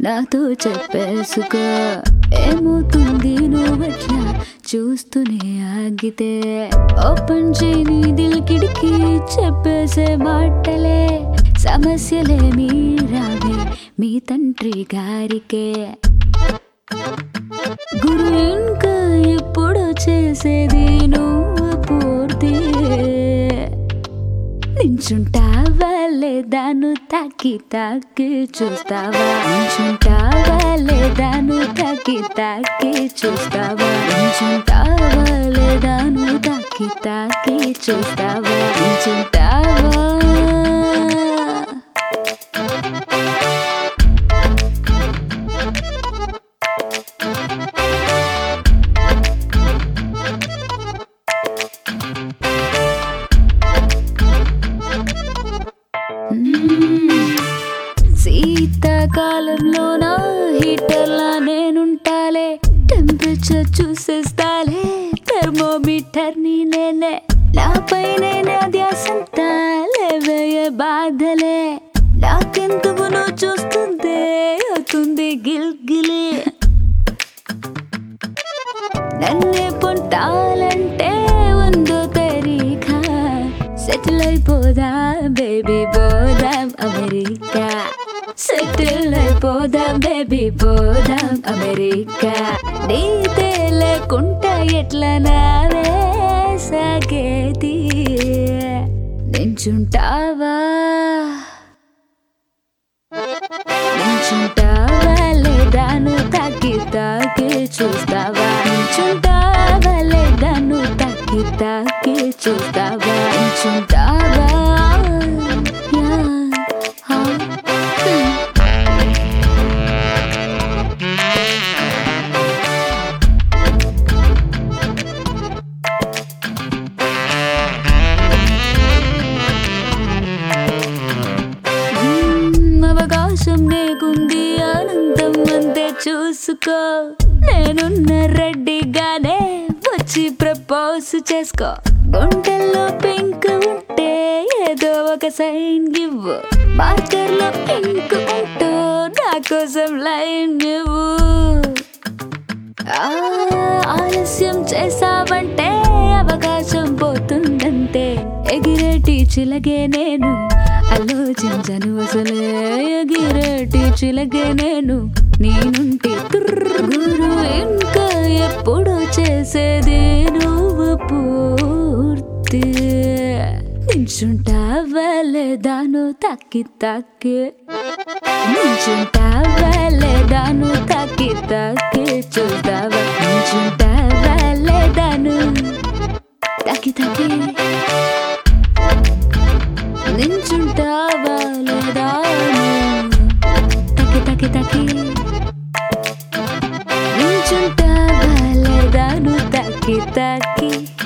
నాతో చెప్పేసుకో ఏమవుతుంది నువ్వట్లా చూస్తూనే ఆగితే ఓపెన్ చేయని దిల్ కిడికి చెప్పేసే మాటలే సమస్యలేమీ రావే మీ తండ్రి గారికే గురు ఇంకా ఎప్పుడు చేసేది నువ్వు పూర్తి నించుంటావా లేదా నువ్వు తాకి తాకి చూస్తావా నించుంటావా లేదా నువ్వు తాకి తాకి చూస్తావా నించుంటావా లేదా నువ్వు తాకి తాకి చూస్తావా నించుంటావా శీతాకాలంలో నా హీటర్లా నేనుంటాలే టెంపరేచర్ చూసేస్తాలే థర్మోమీటర్ ని నేనే నాపై నేనే ధ్యాసంతా లేవే బాధలే నాకెందుకు నువ్వు చూస్తుందే అవుతుంది గిల్ గిలి నన్నే పొంటాలంటే ఉందో తరీఖా సెటిల్ అయిపోదా బేబీ పోదాం అమెరికా సెటిల్ అయిపోదాం బేబీ పోదాం అమెరికా నీతే లేకుంటా ఎట్లా నావే సాగేది నించుంటావా నించుంటావా లేదా నువ్వు తాకి తాకి చూస్తావా నించుంటావా లేదా నువ్వు తాకి తాకి చూస్తావా నించుంటావా యా, హా, హ్మ్. మ్మ్, అవకాశం నీకుంది ఆనందం అంతే చూసుకో నేనున్న రెడ్డిగానే వచ్చి ప్రపోజ్ చేసుకో గుంటల్లో పింక్ ఉంటే ఏదో ఒక సైన్ ఇవ్వు మార్కర్ లో పింక్ ఉంటూ నా కోసం లైన్ ఇవ్వు ఆ, ఆలస్యం చేసావంటే అవకాశం పోతుందంటే ఎగిరేటి చిలగే నేను ఆలోచించను అసలే ఎగిరేటి చిలగే నేను నేనుంటే తుర్రు గురు ఇంకా ఎప్పుడు చేసేది నువ్వు పూర్తి నించుంటావా లేదా నువ్వు తక్కి తక్కి నించుంటావా లేదా నువ్వు తాకి తాకి చూస్తావా నించుంటావా లేదా నువ్వు తాకి తాకి నించుంటావా లేదా నువ్వు తాకి తాకి తాకి నించుంటావా లేదా నువ్వు తాకి తాకి